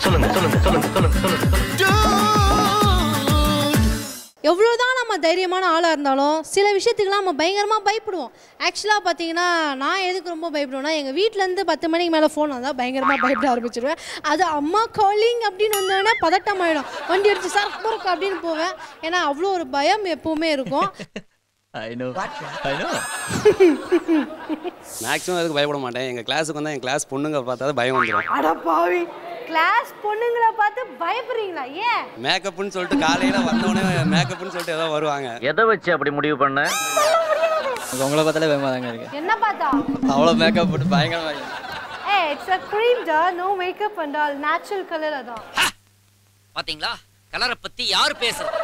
சொல்லுங்க சொல்லுங்க சொல்லுங்க சொல்லுங்க சொல்லுங்க எவ்வளோதான் நம்ம தைரியமான ஆளாக இருந்தாலும் சில விஷயத்துக்குலாம் நம்ம பயங்கரமாக பயப்படுவோம் ஆக்சுவலாக பார்த்தீங்கன்னா நான் எதுக்கு ரொம்ப பயப்படுவேன்னா எங்கள் வீட்டிலேருந்து பத்து மணிக்கு மேலே ஃபோன் வந்தால் பயங்கரமாக பயப்பட ஆரம்பிச்சிருவேன் அது அம்மா காலிங் அப்படின்னு வந்தோடனே பதட்டம் ஆகிடும் வண்டி அடிச்சு சார் போறக்கு அப்படின்னு போவேன் ஏன்னா அவ்வளோ ஒரு பயம் எப்போவுமே இருக்கும் I know I know maximum அதுக்கு பயப்பட மாட்டேன் எங்கள் கிளாஸுக்கு வந்தால் என் கிளாஸ் பொண்ணுங்க பார்த்தா பயம் வந்துடும் அட பாவி கிளாஸ் பொண்ணுங்களை பார்த்து பயப்படுறீங்களா ஏன் மேக்கப்னு சொல்லிட்டு காலையில் வந்தோடனே மேக்கப்னு சொல்லிட்டு ஏதோ வருவாங்க எதை வச்சு அப்படி முடிவு பண்ண எனக்கு உங்களை பார்த்தாலே பயமாக தாங்க இருக்கு என்ன பார்த்தா அவ்வளோ மேக்கப் போட்டு பயங்கரமாக இருக்கு ஏ இட்ஸ் அ க்ரீம் டா no makeup and all natural colour அதான் பாத்தீங்களா கலரை பத்தி யார் பேசுறது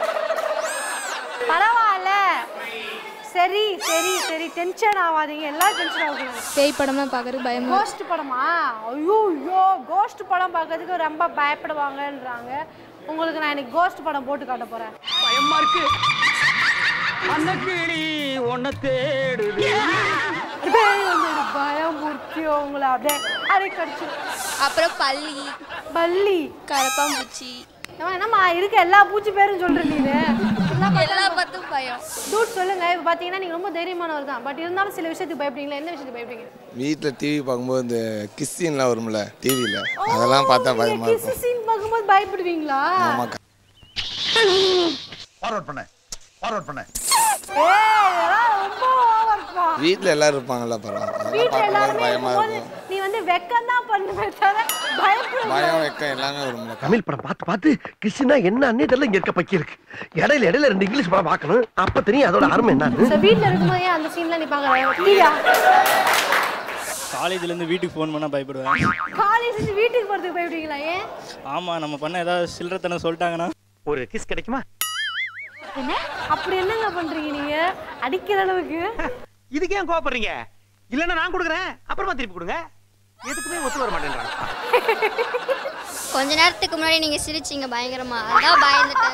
பரவாயில்ல சரி சரி சரி டென்ஷன் ஆகாதீங்க எல்லாம் டென்ஷன் ஆகக்கூடாது பேய் படமாக பார்க்கறது பயமா கோஸ்ட் படமா ஐயோ ஐயோ கோஸ்ட் படம் பார்க்கறதுக்கு ரொம்ப பயப்படுவாங்கன்றாங்க உங்களுக்கு நான் இன்னைக்கு கோஸ்ட் படம் போட்டு காட்ட போறேன் பயமா இருக்கு அன்னக்கிளி உன்னை தேடுது பேய் வந்து பயம் முறுக்கி உங்களை அப்படியே அரை கடிச்சு அப்புறம் பள்ளி பல்லி கரப்பாம்பூச்சி ஏம்மா, என்னம்மா இருக்க எல்லா பூச்சி பேரும் சொல்ற நீனு எல்லா பார்த்தும் பயம் டூட் சொல்லுங்க இப்போ பார்த்தீங்கன்னா நீங்க ரொம்ப தைரியமானவர் தான் பட் இருந்தாலும் சில விஷயத்துக்கு பயப்படுறீங்களா எந்த விஷயத்துக்கு பயப்படுறீங்க வீட்டில் டிவி பார்க்கும்போது இந்த கிஸ்ஸின்லாம் வரும்ல டிவியில் அதெல்லாம் பார்த்தா பயமாக கிஸ் இருக்கும் சீன் பார்க்கும்போது பயப்படுவீங்களா ஆமாக்கா ஃபார்வர்ட் பண்ண ஃபார்வர்ட் பண்ண ஏய் இதெல்லாம் ரொம்ப ஓவர்ப்பா வீட்டில் எல்லாரும் இருப்பாங்கல்ல பரவாயில்ல அதெல்லாம் வீட்ல பார்க்கும்போது எல்லாருமே பயமாக இருக்கும்போது இருக்கும் நீ வந்து வெக்கம் தான் பண்ணுவே தவிர பயப்பட பயம் வெக்கம் எல்லாமே வரும்ல தமிழ் படம் பார்த்து பார்த்து கிறிஸ்டினா என்ன அன்னே தெரியல இங்க இருக்க பக்கி இருக்கு இடையில இடையில ரெண்டு இங்கிலீஷ் படம் பார்க்கணும் அப்ப தெரியும் அதோட அருமை என்னன்னு சார் வீட்ல இருக்கும்போது ஏன் அந்த சீன்லாம் நீ பார்க்கல டிவியா காலேஜ்லேருந்து வீட்டுக்கு ஃபோன் பண்ணால் பயப்படுவேன் காலேஜ் இருந்து வீட்டுக்கு போறதுக்கு பயப்படுவீங்களா ஏன் ஆமாம் நம்ம பண்ண ஏதாவது சில்லறத்தனம் சொல்லிட்டாங்கன்னா ஒரு கிஸ் கிடைக்குமா என்ன அப்படி என்னங்க பண்றீங்க நீங்க அடிக்கிற அளவுக்கு இதுக்கு ஏன் கோவப்படுறீங்க இல்லன்னா நான் கொடுக்குறேன் அப்புறமா திருப்பி கொடுங்க எதுக்குமே ஒத்து வர மாட்டேன்றாங்க கொஞ்ச நேரத்துக்கு முன்னாடி நீங்க சிரிச்சீங்க பயங்கரமா அதான் பயந்துட்டேன்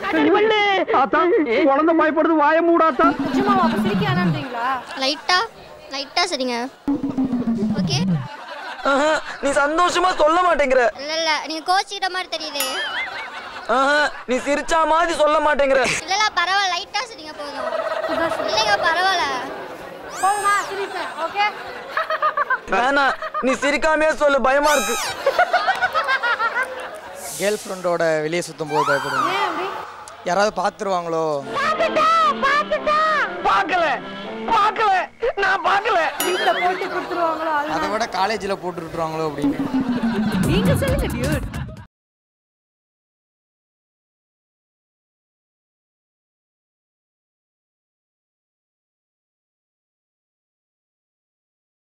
குழந்தை பயப்படுது வாய மூடாத்தா நிஜமா அப்ப சிரிக்க வேணான்றீங்களா லைட்டா லைட்டா சரிங்க ஓகே நீ சந்தோஷமா சொல்ல மாட்டேங்கிற இல்ல இல்ல நீங்க கோச்சிக்கிட்ட மாதிரி தெரியுது நீ சிரிச்சா மாதிரி சொல்ல மாட்டேங்கிற இல்ல இல்ல பரவாயில்ல லைட்டா சரிங்க போதும் இல்லைங்க பரவாயில்ல போதுமா சிரிப்பேன் ஓகே வேணா நீ சிரிக்காமே சொல்லு பயமா இருக்கு கேர்ள் ஃப்ரெண்டோட வெளியே சுத்தும் போது பயப்படுவேன் ஏன் அப்படி யாராவது பார்த்துருவாங்களோ பார்க்கல பார்க்கல நான் பார்க்கல வீட்ல போட்டு கொடுத்துருவாங்களோ அது அதை விட காலேஜில் போட்டு விட்டுருவாங்களோ அப்படின்னு நீங்க சொல்லுங்க டியூட்